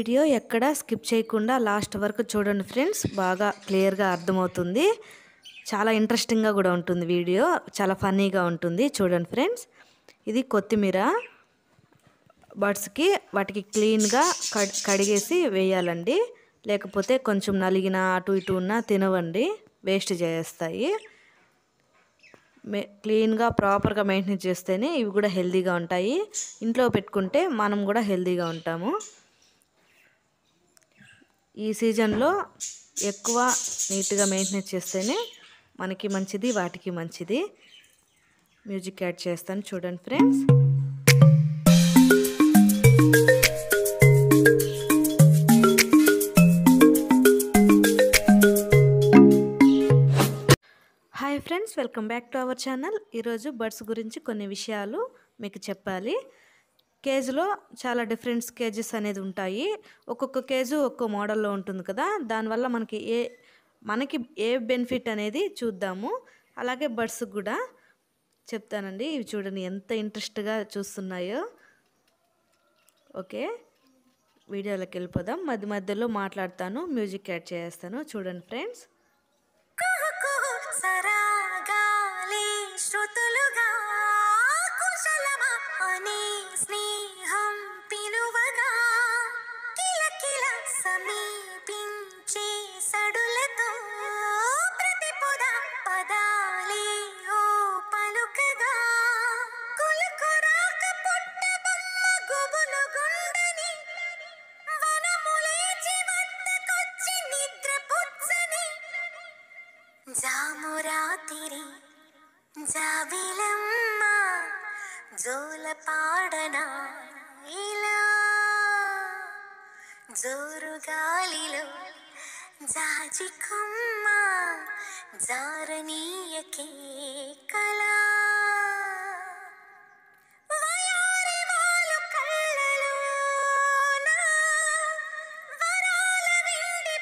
video ఎక్కడ skip చేయకుండా last వరకు చూడండి ఫ్రెండ్స్ బాగా క్లియర్గా అర్థమవుతుంది చాలా ఇంట్రెస్టింగ్గా కూడా ఉంటుంది వీడియో చాలా ఫన్నీగా ఉంటుంది చూడండి ఫ్రెండ్స్ ఇది కొత్తిమీర బర్డ్స్కి వాటికి క్లీన్గా కడ్ కడిగేసి వేయాలండి లేకపోతే కొంచెం నలిగిన అటు ఇటు ఉన్న తినవండి వేస్ట్ చేస్తాయి మే క్లీన్గా ప్రాపర్గా మెయింటైన్ చేస్తేనే ఇవి కూడా హెల్తీగా ఉంటాయి ఇంట్లో పెట్టుకుంటే మనం కూడా హెల్తీగా ఉంటాము ఈ సీజన్లో ఎక్కువ నీట్గా మెయింటైన్ చేస్తేనే మనకి మంచిది వాటికి మంచిది మ్యూజిక్ యాడ్ చేస్తాను చూడండి friends hi friends welcome back to our channel ఈరోజు బర్డ్స్ గురించి కొన్ని విషయాలు మీకు చెప్పాలి కేజీలో చాలా డిఫరెంట్ కేజెస్ అనేది ఉంటాయి ఒక్కొక్క కేజు ఒక్కో మోడల్లో ఉంటుంది కదా దానివల్ల మనకి ఏ మనకి ఏ బెనిఫిట్ అనేది చూద్దాము అలాగే బర్డ్స్ కూడా చెప్తానండి ఇవి చూడండి ఎంత ఇంట్రెస్ట్గా చూస్తున్నాయో ఓకే వీడియోలోకి వెళ్ళిపోదాం మధ్య మధ్యలో మాట్లాడతాను మ్యూజిక్ యాడ్ చేస్తాను చూడండి ఫ్రెండ్స్ సరాగాలి శృతులుగా కుశలమా అనే స్నేహం పిలువగా కిలకిల సమీపించే సడులతో ప్రతిపుద పదాలే ఓ పలుకగా కులుకురాక పుట్టబొమ్మ గుబులు గుండని వనములేచి వద్దకొచ్చి నిద్ర పుచ్చని జామురాతిరి జాబిలమ్మ జోల పాడనా ఇలా జోరు గాలిలో జాజి కొమ్మ జారనీయకే కళా వయారి వాలు కళ్ళలోన వరాల వెండి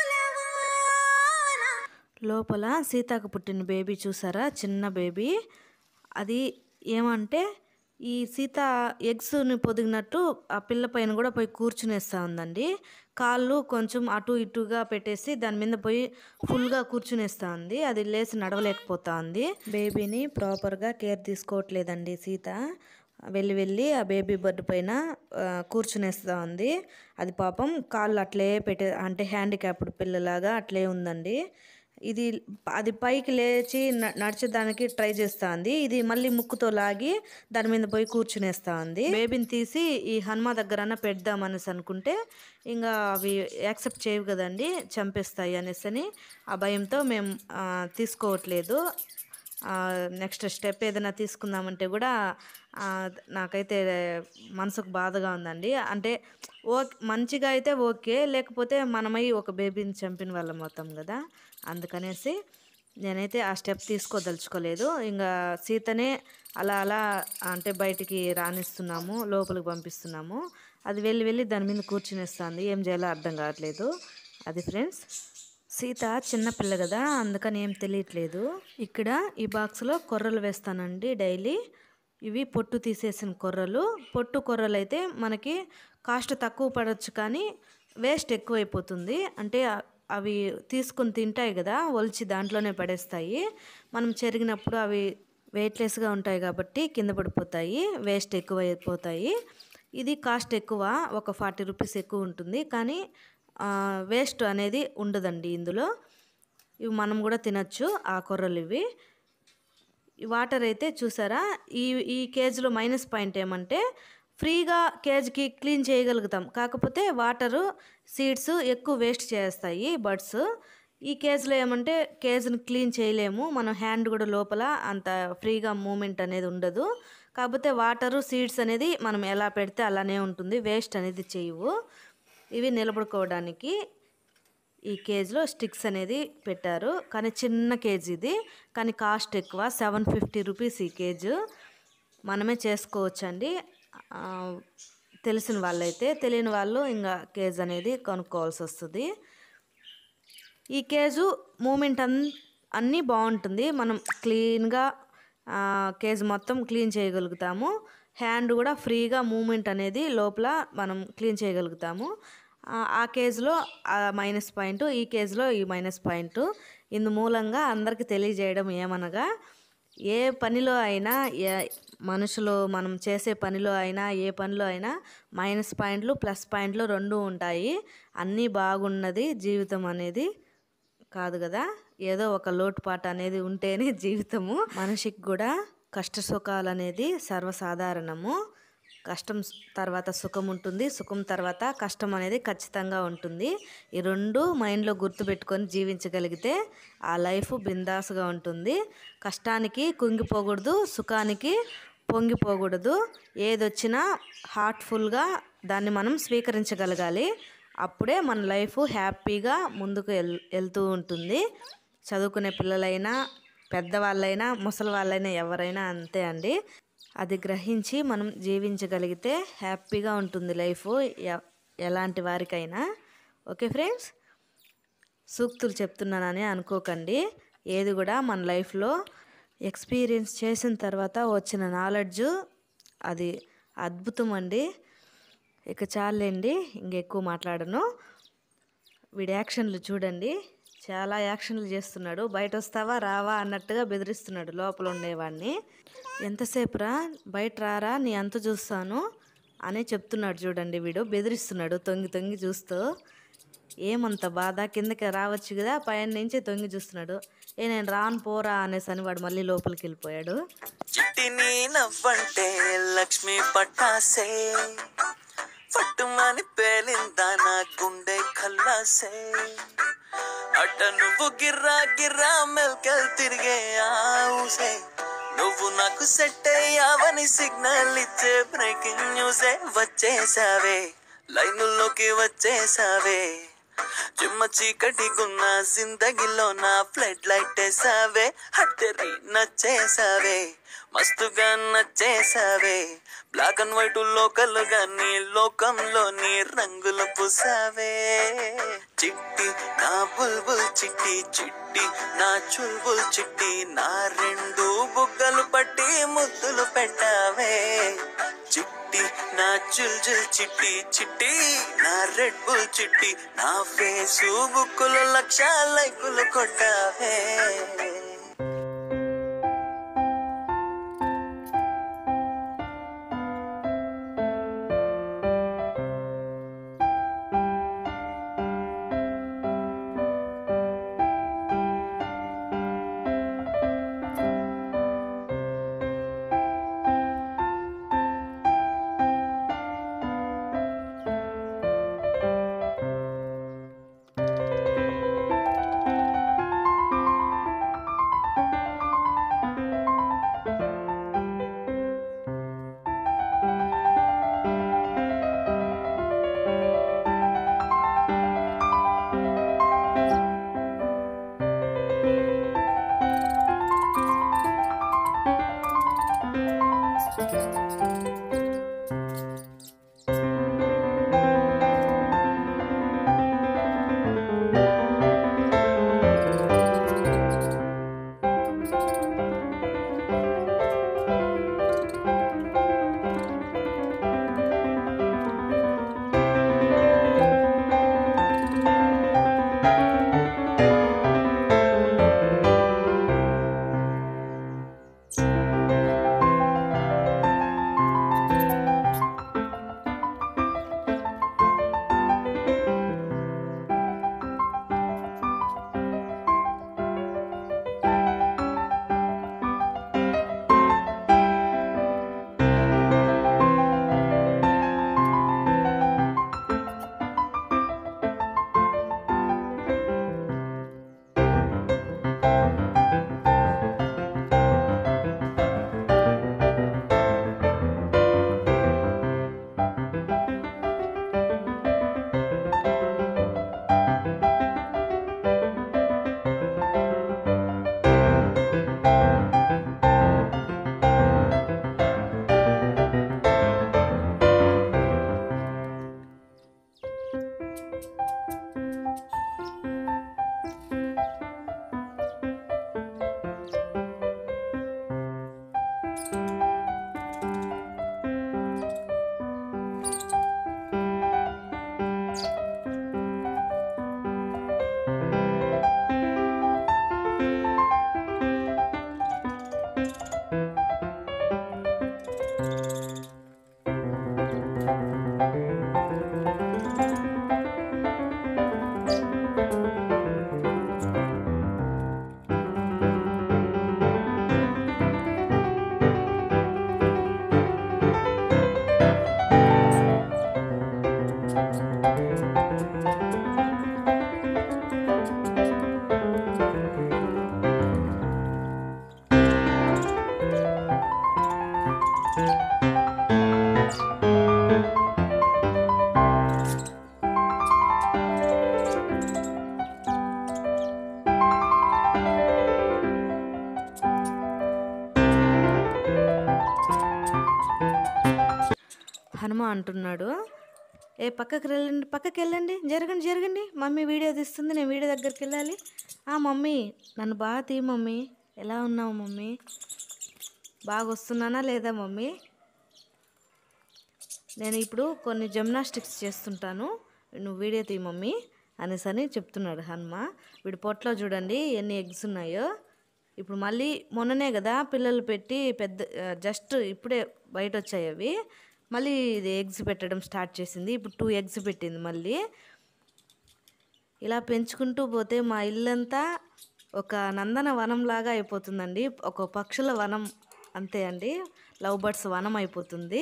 పూలవాన లోపల సీతాకు పుట్టిన బేబీ చూసారా చిన్న బేబీ అది ఏమంటే ఈ సీత ఎగ్స్ని పొదిగినట్టు ఆ పిల్ల పైన కూడా పోయి కూర్చునేస్తూ ఉందండి కాళ్ళు కొంచెం అటు ఇటుగా పెట్టేసి దాని మీద పోయి ఫుల్గా కూర్చునేస్తూ ఉంది అది లేచి నడవలేకపోతా ఉంది బేబీని ప్రాపర్గా కేర్ తీసుకోవట్లేదండి సీత వెళ్ళి వెళ్ళి ఆ బేబీ బర్డ్ పైన ఆ, కూర్చునేస్తూ ఉంది అది పాపం కాళ్ళు అట్లే పెట్టే అంటే హ్యాండిక్యాప్డ్ పిల్లలాగా అట్లే ఉందండి ఇది అది పైకి లేచి న- నడిచేదానికి ట్రై చేస్తా ఉంది ఇది మళ్ళీ ముక్కుతో లాగి దాని మీద పోయి కూర్చునేస్తా ఉంది బేబీని తీసి ఈ హనుమ దగ్గరన్నా పెడదామనేసి అనుకుంటే ఇంకా అవి యాక్సెప్ట్ చేయవు కదండి చంపేస్తాయి అనేసి అని ఆ భయంతో మేము ఆ, తీసుకోవట్లేదు నెక్స్ట్ స్టెప్ ఏదైనా తీసుకుందామంటే కూడా ఆ, నాకైతే మనసుకు బాధగా ఉందండి అంటే ఓకే మంచిగా అయితే ఓకే లేకపోతే మనమై ఒక బేబీని చంపిన వాళ్ళం అవుతాం కదా అందుకనేసి నేనైతే ఆ స్టెప్ తీసుకోదలుచుకోలేదు ఇంకా సీతనే అలా అలా అంటే బయటికి రానిస్తున్నాము లోపలికి పంపిస్తున్నాము అది వెళ్ళి వెళ్ళి దాని మీద కూర్చునేస్తుంది ఏం చేయాలో అర్థం కావట్లేదు అది ఫ్రెండ్స్ సీత చిన్న పిల్ల కదా అందుకని ఏం తెలియట్లేదు ఇక్కడ ఈ బాక్స్లో కొర్రలు వేస్తానండి డైలీ ఇవి పొట్టు తీసేసిన కొర్రలు పొట్టు కొర్రలు అయితే మనకి కాస్ట్ తక్కువ పడవచ్చు కానీ వేస్ట్ ఎక్కువైపోతుంది అంటే అ- అవి తీసుకుని తింటాయి కదా ఒలిచి దాంట్లోనే పడేస్తాయి మనం చెరిగినప్పుడు అవి వెయిట్లెస్గా ఉంటాయి కాబట్టి కింద పడిపోతాయి వేస్ట్ ఎక్కువ అయిపోతాయి ఇది కాస్ట్ ఎక్కువ ఒక ఫార్టీ రూపీస్ ఎక్కువ ఉంటుంది కానీ వేస్ట్ అనేది ఉండదండి ఇందులో ఇవి మనం కూడా తినచ్చు ఆ కొర్రలు ఇవి ఈ వాటర్ అయితే చూసారా ఈ ఈ కేజీలో మైనస్ పాయింట్ ఏమంటే ఫ్రీగా కేజీకి క్లీన్ చేయగలుగుతాం కాకపోతే వాటరు సీడ్స్ ఎక్కువ వేస్ట్ చేస్తాయి బర్డ్స్ ఈ కేజీలో ఏమంటే కేజీని క్లీన్ చేయలేము మనం హ్యాండ్ కూడా లోపల అంత ఫ్రీగా మూమెంట్ అనేది ఉండదు కాకపోతే వాటరు సీడ్స్ అనేది మనం ఎలా పెడితే అలానే ఉంటుంది వేస్ట్ అనేది చేయవు ఇవి నిలబడుకోవడానికి ఈ కేజీలో స్టిక్స్ అనేది పెట్టారు కానీ చిన్న కేజీ ఇది కానీ కాస్ట్ ఎక్కువ సెవెన్ ఫిఫ్టీ రూపీస్ ఈ కేజీ మనమే చేసుకోవచ్చండి ఆ, తెలిసిన వాళ్ళైతే తెలియని వాళ్ళు ఇంకా కేజ్ అనేది కొనుక్కోవాల్సి వస్తుంది ఈ కేజు మూమెంట్ అన్ అన్నీ బాగుంటుంది మనం క్లీన్గా కేజ్ మొత్తం క్లీన్ చేయగలుగుతాము హ్యాండ్ కూడా ఫ్రీగా మూమెంట్ అనేది లోపల మనం క్లీన్ చేయగలుగుతాము ఆ- ఆ కేజ్లో ఆ మైనస్ పాయింట్ ఈ కేజ్లో ఈ మైనస్ పాయింట్ ఇందు మూలంగా అందరికీ తెలియజేయడం ఏమనగా ఏ పనిలో అయినా ఏ మనుషులు మనం చేసే పనిలో అయినా ఏ పనిలో అయినా మైనస్ పాయింట్లు ప్లస్ పాయింట్లు రెండు ఉంటాయి అన్నీ బాగున్నది జీవితం అనేది కాదు కదా ఏదో ఒక లోటుపాటు అనేది ఉంటేనే జీవితము మనిషికి కూడా కష్ట సుఖాలు అనేది సర్వసాధారణము కష్టం స్- తర్వాత సుఖం ఉంటుంది సుఖం తర్వాత కష్టం అనేది ఖచ్చితంగా ఉంటుంది ఈ రెండు మైండ్లో గుర్తుపెట్టుకొని జీవించగలిగితే ఆ లైఫ్ బిందాసుగా ఉంటుంది కష్టానికి కుంగిపోకూడదు సుఖానికి పొంగిపోకూడదు ఏదొచ్చినా హార్ట్ఫుల్గా దాన్ని మనం స్వీకరించగలగాలి అప్పుడే మన లైఫ్ హ్యాపీగా ముందుకు వెల్ వెళ్తూ ఉంటుంది చదువుకునే పిల్లలైనా పెద్దవాళ్ళైనా ముసలి వాళ్ళైనా ఎవరైనా అంతే అండి అది గ్రహించి మనం జీవించగలిగితే హ్యాపీగా ఉంటుంది లైఫ్ ఎ- ఎలాంటి వారికైనా ఓకే ఫ్రెండ్స్ సూక్తులు చెప్తున్నానని అనుకోకండి ఏది కూడా మన లైఫ్లో ఎక్స్పీరియన్స్ చేసిన తర్వాత వచ్చిన నాలెడ్జ్ అది అద్భుతం అండి ఇక చాలండి ఇంకెక్కువ మాట్లాడను వీడి యాక్షన్లు చూడండి చాలా యాక్షన్లు చేస్తున్నాడు బయట వస్తావా రావా అన్నట్టుగా బెదిరిస్తున్నాడు లోపల ఉండేవాడిని ఎంతసేపు రా బయట రారా నీ అంత చూస్తాను అని చెప్తున్నాడు చూడండి వీడు బెదిరిస్తున్నాడు తొంగి తొంగి చూస్తూ ఏమంత బాధ కిందకి రావచ్చు కదా పైన నుంచి తొంగి చూస్తున్నాడు ఏ నేను రాను పోరా అనేసి అని వాడు మళ్ళీ లోపలికి వెళ్ళిపోయాడు చిట్టి నీ నవ్వంటే లక్ష్మి పట్టాసే పట్టుమని పేలిందా నా గుండె కల్లాసే అట్ట నువ్వు గిర్రా గిర్రా మెల్కల్ తిరిగే ఆవుసే నువ్వు నాకు సెట్ అయ్యావని సిగ్నల్ ఇచ్చే బ్రేకింగ్ న్యూసే వచ్చేసావే లైనుల్లోకి వచ్చేసావే చిమ్మ చీకటి గున్న జిందగీలో నా ఫ్లడ్ లైట్ వేసావే హట్టరి నచ్చేసావే మస్తుగా నచ్చేసావే బ్లాక్ అండ్ వైట్ లోకల్ గా నీ లోకంలో నీ రంగులు పూసావే చిట్టి నా బుల్బుల్ చిట్టి చిట్టి నా చుల్బుల్ చిట్టి నా రెండు బుగ్గలు పట్టి ముద్దులు పెట్టావే చిట్టి నా చుల్ చుల్ చిట్టి చిట్టి నా రెడ్ బుల్ చిట్టి నా ఫేసు బుక్కులు లక్ష లైకులు కొట్టావే హనుమ అంటున్నాడు ఏ పక్కకి వెళ్ళండి పక్కకి వెళ్ళండి జరగండి జరగండి మమ్మీ వీడియో తీస్తుంది నేను వీడియో దగ్గరికి వెళ్ళాలి ఆ మమ్మీ నన్ను బాగా తీ మమ్మీ ఎలా ఉన్నావు మమ్మీ బాగా వస్తున్నానా లేదా మమ్మీ నేను ఇప్పుడు కొన్ని జిమ్నాస్టిక్స్ చేస్తుంటాను నువ్వు వీడియో తీ మమ్మీ అనేసి అని చెప్తున్నాడు హనుమ వీడి పొట్లో చూడండి ఎన్ని ఎగ్స్ ఉన్నాయో ఇప్పుడు మళ్ళీ మొన్ననే కదా పిల్లలు పెట్టి పెద్ద జస్ట్ ఇప్పుడే బయట వచ్చాయి అవి మళ్ళీ ఇది ఎగ్స్ పెట్టడం స్టార్ట్ చేసింది ఇప్పుడు టూ ఎగ్స్ పెట్టింది మళ్ళీ ఇలా పెంచుకుంటూ పోతే మా ఇల్లంతా ఒక నందన వనం లాగా అయిపోతుందండి ఒక పక్షుల వనం అంతే అండి లవ్ బర్డ్స్ వనం అయిపోతుంది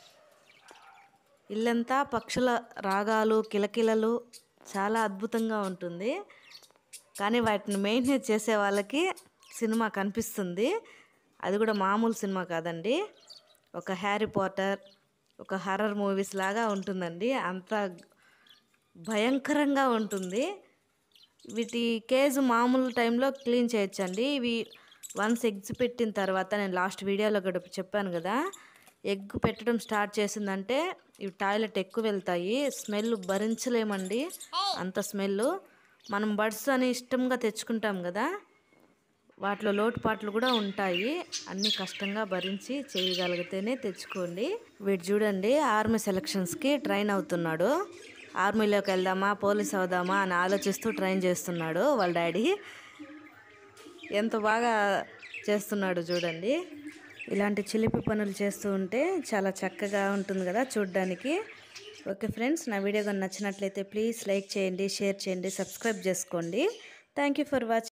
ఇల్లంతా పక్షుల రాగాలు కిలకిలలు చాలా అద్భుతంగా ఉంటుంది కానీ వాటిని మెయింటైన్ చేసే వాళ్ళకి సినిమా కనిపిస్తుంది అది కూడా మామూలు సినిమా కాదండి ఒక హ్యారీ పాటర్ ఒక హర్రర్ మూవీస్ లాగా ఉంటుందండి అంత భయంకరంగా ఉంటుంది వీటి కేజ్ మామూలు టైంలో క్లీన్ చేయొచ్చండి ఇవి వన్స్ ఎగ్స్ పెట్టిన తర్వాత నేను లాస్ట్ వీడియోలో కూడా చెప్పాను కదా ఎగ్ పెట్టడం స్టార్ట్ చేసిందంటే ఇవి టాయిలెట్ ఎక్కువ వెళ్తాయి స్మెల్ భరించలేమండి అంత స్మెల్ మనం బడ్స్ అని ఇష్టంగా తెచ్చుకుంటాం కదా వాటిలో లోటుపాట్లు కూడా ఉంటాయి అన్ని కష్టంగా భరించి చేయగలిగితేనే తెచ్చుకోండి వీడు చూడండి ఆర్మీ సెలక్షన్స్కి ట్రైన్ అవుతున్నాడు ఆర్మీలోకి వెళ్దామా పోలీస్ అవుదామా అని ఆలోచిస్తూ ట్రైన్ చేస్తున్నాడు వాళ్ళ డాడీ ఎంత బాగా చేస్తున్నాడు చూడండి ఇలాంటి చిలిపి పనులు చేస్తూ ఉంటే చాలా చక్కగా ఉంటుంది కదా చూడ్డానికి ఓకే ఫ్రెండ్స్ నా వీడియో కానీ నచ్చినట్లయితే ప్లీజ్ లైక్ చేయండి షేర్ చేయండి సబ్స్క్రైబ్ చేసుకోండి థ్యాంక్ యూ ఫర్ వాచింగ్